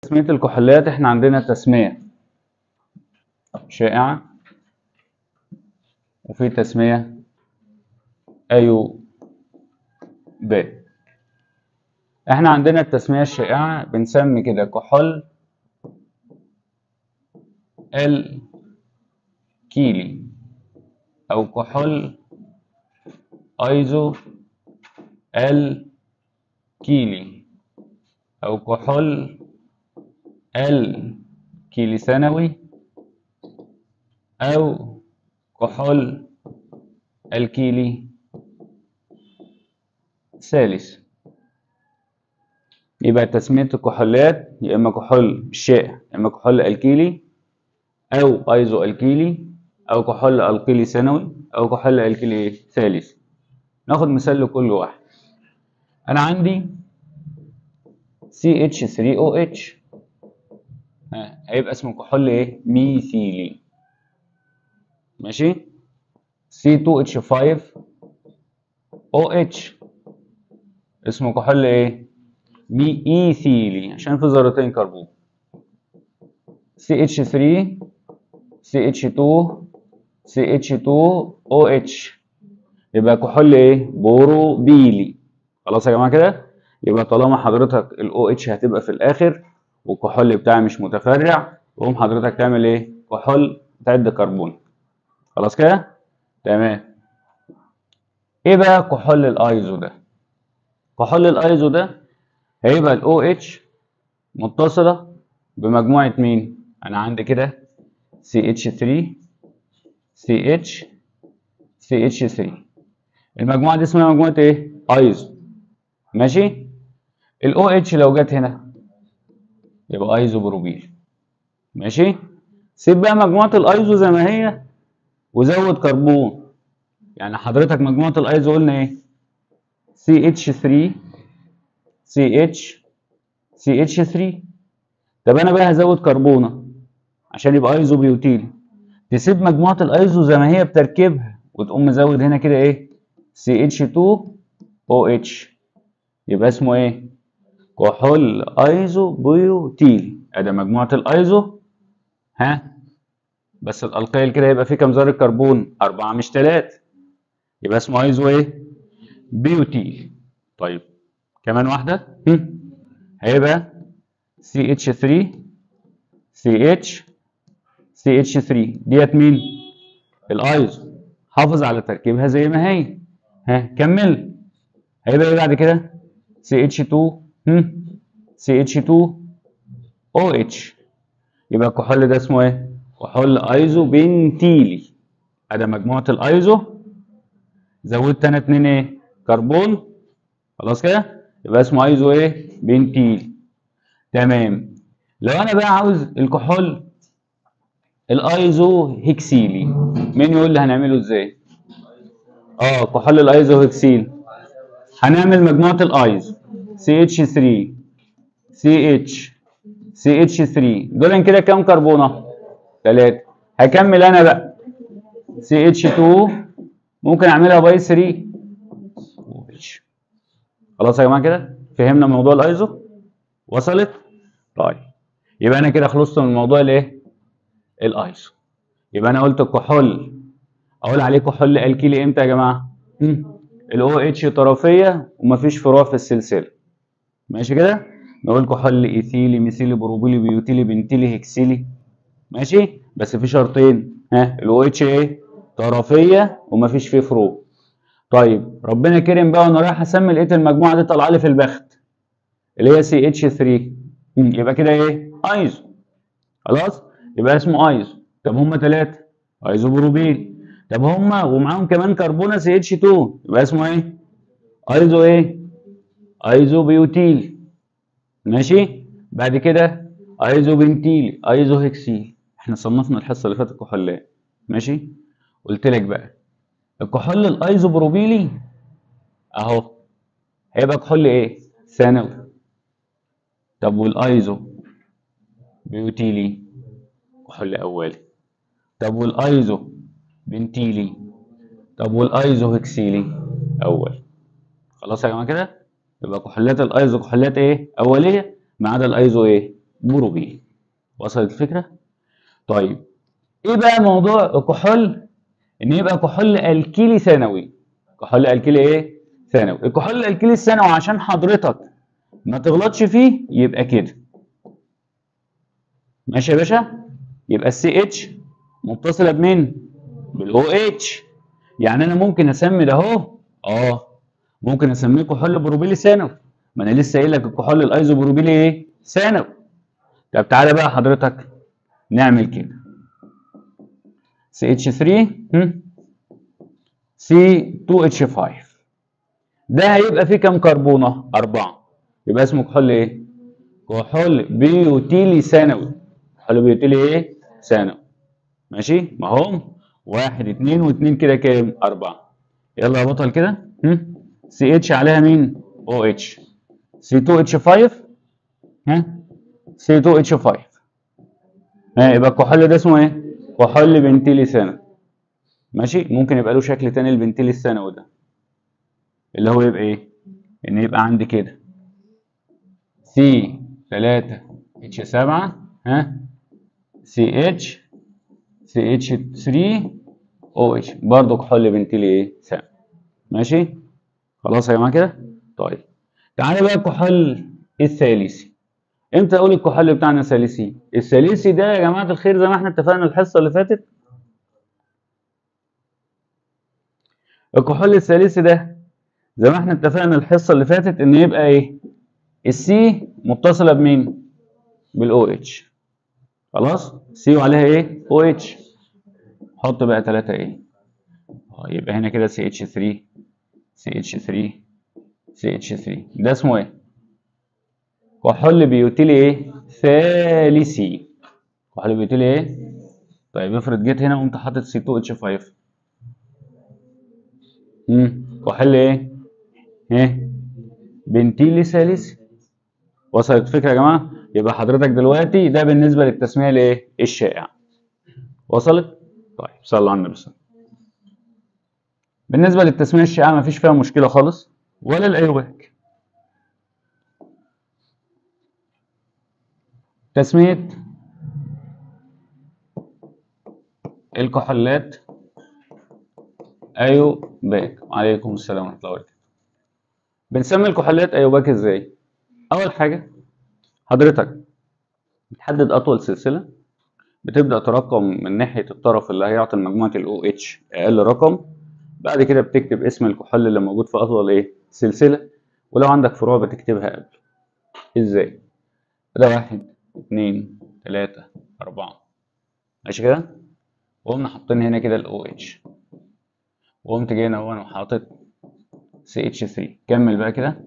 تسمية الكحوليات احنا عندنا تسمية شائعة وفي تسمية أيو ب احنا عندنا التسمية الشائعة بنسمي كده كحول الكيلي أو كحول أيزو الكيلي أو كحول الكيلي ثانوي أو كحول الكيلي ثالث يبقى تسمية الكحولات يا إما كحول بالشائع يا إما كحول الكيلي أو أيزو الكيلي أو كحول الكيلي ثانوي أو كحول الكيلي ثالث ناخد مثال لكل واحد أنا عندي CH3OH ها، هيبقى اسمه كحول إيه؟ ميثيلي ماشي C2H5OH اسمه كحول إيه؟ ميثيلي عشان في ذرتين كربون CH3 CH2 CH2OH يبقى كحول ايه بوروبيلي خلاص يا جماعه كده يبقى طالما حضرتك ال OH هتبقى في الاخر والكحول بتاعي مش متفرع تقوم حضرتك تعمل ايه كحول تعد كربون خلاص كده تمام ايه بقى كحول الايزو ده كحول الايزو ده هيبقى ال OH متصله بمجموعه مين انا عندي كده CH3 CH CH3 المجموعة دي اسمها مجموعة ايه؟ ايزو ماشي؟ ال OH لو جت هنا يبقى ايزو بروبيل ماشي؟ سيب بقى مجموعة الايزو زي ما هي وزود كربون يعني حضرتك مجموعة الايزو قلنا ايه؟ CH3 CH CH3 طب انا بقى هزود كربونة عشان يبقى ايزو بيوتيل تسيب مجموعة الايزو زي ما هي بتركيبها وتقوم مزود هنا كده ايه CH2OH يبقى اسمه ايه كحول ايزو بيوتيل ادي مجموعة الايزو ها بس الالقيل كده يبقى فيه كام ذرة كربون أربعة مش تلاتة يبقى اسمه ايزو ايه بيوتيل طيب كمان واحدة هم. هيبقى CH3 CH CH3 ديت مين الايزو حافظ على تركيبها زي ما هي ها كمل هيبقى ايه بعد كده CH2 هم CH2OH يبقى الكحول ده اسمه ايه كحول ايزو بنتيلي ادي مجموعه الايزو زودت انا اتنين ايه كربون خلاص كده يبقى اسمه ايزو ايه بنتيلي تمام لو انا بقى عاوز الكحول الايزو هيكسيلي مين يقول لي هنعمله ازاي اه كحول الايزو هيكسيل هنعمل مجموعه الايزو CH3 CH CH3 دول كده كام كربونه ثلاثه هكمل انا بقى CH2 ممكن اعملها باي 3 خلاص يا جماعه كده فهمنا موضوع الايزو وصلت طيب يبقى انا كده خلصت من موضوع الايه الايزو يبقى انا قلت الكحول اقول عليه كحول الكيلي امتى يا جماعه الاو اتش طرفيه ومفيش فروع في السلسله ماشي كده نقول كحول ايثيلي ميثيلي بروبيلي بيوتيلي بنتيلي هكسيلي ماشي بس في شرطين ها الاو اتش ايه طرفيه ومفيش فيه فروع طيب ربنا كرم بقى وانا رايح اسمي لقيت المجموعه دي طالعه لي في البخت اللي هي سي اتش 3 يبقى كده ايه ايزو خلاص يبقى اسمه ايزو طب هم ثلاثه ايزو بروبيل طب هم ومعاهم كمان كربونه سي اتش 2 يبقى اسمه ايه ايزو ايه ايزو بيوتيل ماشي بعد كده ايزو بنتيل ايزو هكسيل احنا صنفنا الحصه اللي فاتت كحولات ماشي قلت لك بقى الكحول الايزو بروبيلي اهو هيبقى كحول ايه ثانوي طب والايزو بيوتيلي كحول اولي طب والايزو بنتيلي طب والايزو هكسيلي اول خلاص يا جماعه كده يبقى كحولات الايزو كحولات ايه اوليه ما عدا الايزو ايه بروبين وصلت الفكره طيب ايه بقى موضوع الكحول ان يبقى كحول الكيلي ثانوي كحول الكيلي ايه ثانوي الكحول الالكيلي الثانوي عشان حضرتك ما تغلطش فيه يبقى كده ماشي يا باشا يبقى السي اتش متصله بمين بالاو اتش يعني انا ممكن اسمي ده اهو اه ممكن اسميه كحول بروبيلي ثانوي ما انا لسه قايل لك الكحول الايزو بروبيلي ايه ثانوي طب تعالى بقى حضرتك نعمل كده CH3 C2H5 ده هيبقى فيه كام كربونه أربعة يبقى اسمه كحول ايه كحول بيوتيلي ثانوي كحول بيوتيلي ايه ثانوي ماشي ما هم واحد اتنين واتنين كده كام أربعة يلا يا بطل كده سي اتش عليها مين او اتش سي 2 اتش 5 ها سي 2 اتش 5 ها يبقى الكحول ده اسمه ايه كحول بنتيلي ثانوي ماشي ممكن يبقى له شكل تاني البنتيلي الثانوي ده اللي هو يبقى ايه ان يبقى عندي كده سي 3 اتش 7 ها سي اتش سي اتش 3 او اتش برضه كحول بنتيلي ايه ثانوي ماشي خلاص يا جماعه كده طيب تعالى بقى الكحول الثالثي امتى اقول الكحول بتاعنا ثالثي الثالثي ده يا جماعه الخير زي ما احنا اتفقنا الحصه اللي فاتت الكحول الثالثي ده زي ما احنا اتفقنا الحصه اللي فاتت ان يبقى ايه السي متصله بمين بالاو اتش خلاص سي وعليها ايه او اتش حط بقى 3 ايه اه يبقى هنا كده سي اتش 3 سي اتش 3 سي اتش 3 ده اسمه ايه كحول بيوتيلي ايه ثالثي كحول بيوتيلي ايه طيب افرض جيت هنا وقمت حاطط سي 2 اتش 5 امم كحول ايه ايه بنتيلي ثالثي وصلت الفكره يا جماعه يبقى حضرتك دلوقتي ده بالنسبه للتسميه الايه الشائعه وصلت طيب صلوا على النبي صلى بالنسبه للتسميه الشائعه مفيش فيها مشكله خالص ولا الايوباك تسميه الكحولات ايوباك وعليكم السلام ورحمه الله وبركاته بنسمي الكحولات ايوباك ازاي اول حاجه حضرتك بتحدد اطول سلسله بتبدا ترقم من ناحيه الطرف اللي هيعطي مجموعه الاو اتش اقل رقم بعد كده بتكتب اسم الكحول اللي موجود في اطول ايه سلسله ولو عندك فروع بتكتبها قبل ازاي ده واحد اتنين تلاتة أربعة ماشي كده وقمنا حاطين هنا كده الاو اتش وقمت جاي هنا وانا حاطط سي اتش 3 كمل بقى كده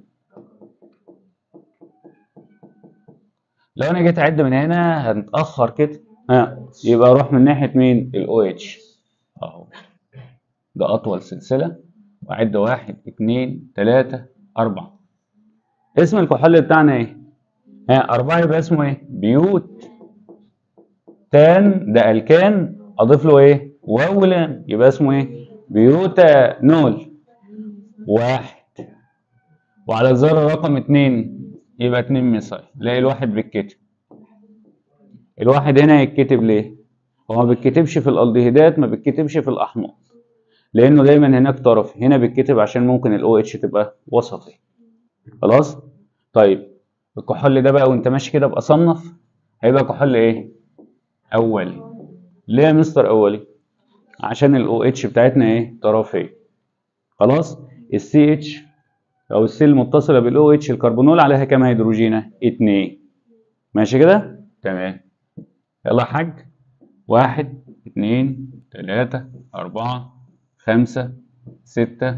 لو انا جيت اعد من هنا هنتاخر كده ها يبقى اروح من ناحيه مين الاو اتش اهو ده اطول سلسله واعد واحد اتنين تلاته اربعه اسم الكحول بتاعنا ايه ها اربعه يبقى اسمه ايه بيوت تان ده الكان اضيف له ايه واو لام يبقى اسمه ايه بيوتا نول واحد وعلى الذره رقم اتنين يبقى اتنين ميثايل لاقي الواحد بيتكتب الواحد هنا يتكتب ليه هو ما بيتكتبش في الالدهيدات ما بيتكتبش في الاحماض لانه دايما هناك طرف هنا بيتكتب عشان ممكن الاو اتش تبقى وسطي خلاص طيب الكحول ده بقى وانت ماشي كده باصنف هيبقى كحول ايه اولي ليه يا مستر اولي عشان الاو اتش بتاعتنا ايه طرفيه خلاص السي اتش او السي المتصله بالاو اتش الكربونول عليها كام هيدروجينه اتنين ماشي كده تمام يلا يا حاج واحد اتنين تلاتة أربعة خمسة ستة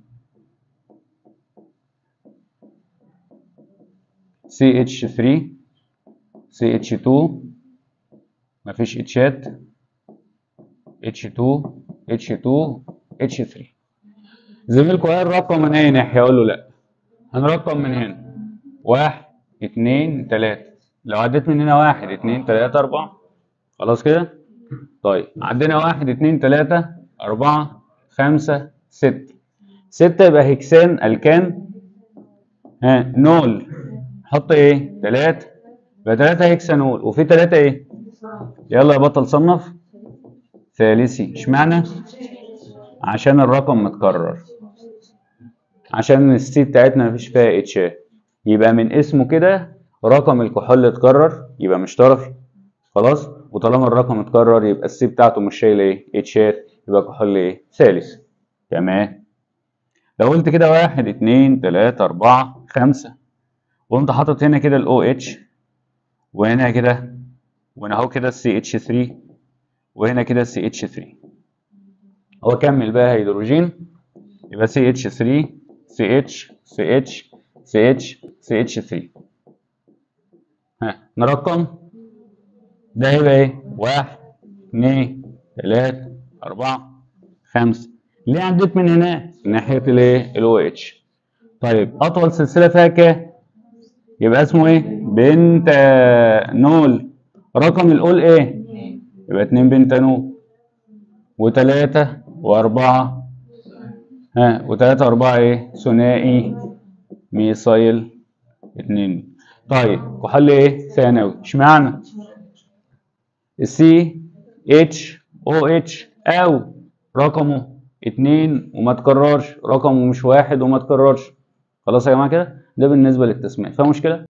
سي اتش 3 سي اتش 2 مفيش اتشات اتش 2 اتش 2 اتش 3 زميلكم قال رقم من اي ناحيه اقول له لا هنرقم من هنا واحد اتنين تلاته لو عديت من هنا واحد اتنين تلاته اربعه خلاص كده طيب عدينا واحد اتنين تلاته اربعه خمسه سته سته يبقى هكسان الكان ها نول حط ايه تلاته يبقى 3 هيكسانول وفي 3 ايه يلا يا بطل صنف ثالثي اشمعنى عشان الرقم متكرر عشان السي بتاعتنا مفيش فيها اتش يبقى من اسمه كده رقم الكحول اتكرر يبقى مش طرفي خلاص وطالما الرقم اتكرر يبقى السي بتاعته مش شايله ايه اتشات يبقى كحول ايه ثالث تمام لو قلت كده واحد اتنين تلاتة أربعة خمسة وقمت حاطط هنا كده ال OH وهنا كده وهنا اهو كده ال CH3 وهنا كده ال CH3 هو كمل بقى هيدروجين يبقى CH3 CH CH CH CH3 ها نرقم ده هيبقى ايه؟ واحد اتنين تلاتة أربعة خمسة ليه عديت من هنا؟ ناحية الايه؟ ال OH طيب أطول سلسلة فيها كام؟ يبقى اسمه ايه؟ بنتانول رقم الأول ايه؟ يبقى اتنين بنتانول وتلاتة وأربعة ها وتلاتة وأربعة ايه؟ ثنائي ميثايل اتنين طيب كحول ايه؟ ثانوي اشمعنى؟ السي اتش او اتش او رقمه اتنين وما تكررش رقمه مش واحد وما تكررش خلاص يا جماعه كده ده بالنسبه للتسميه فيها مشكله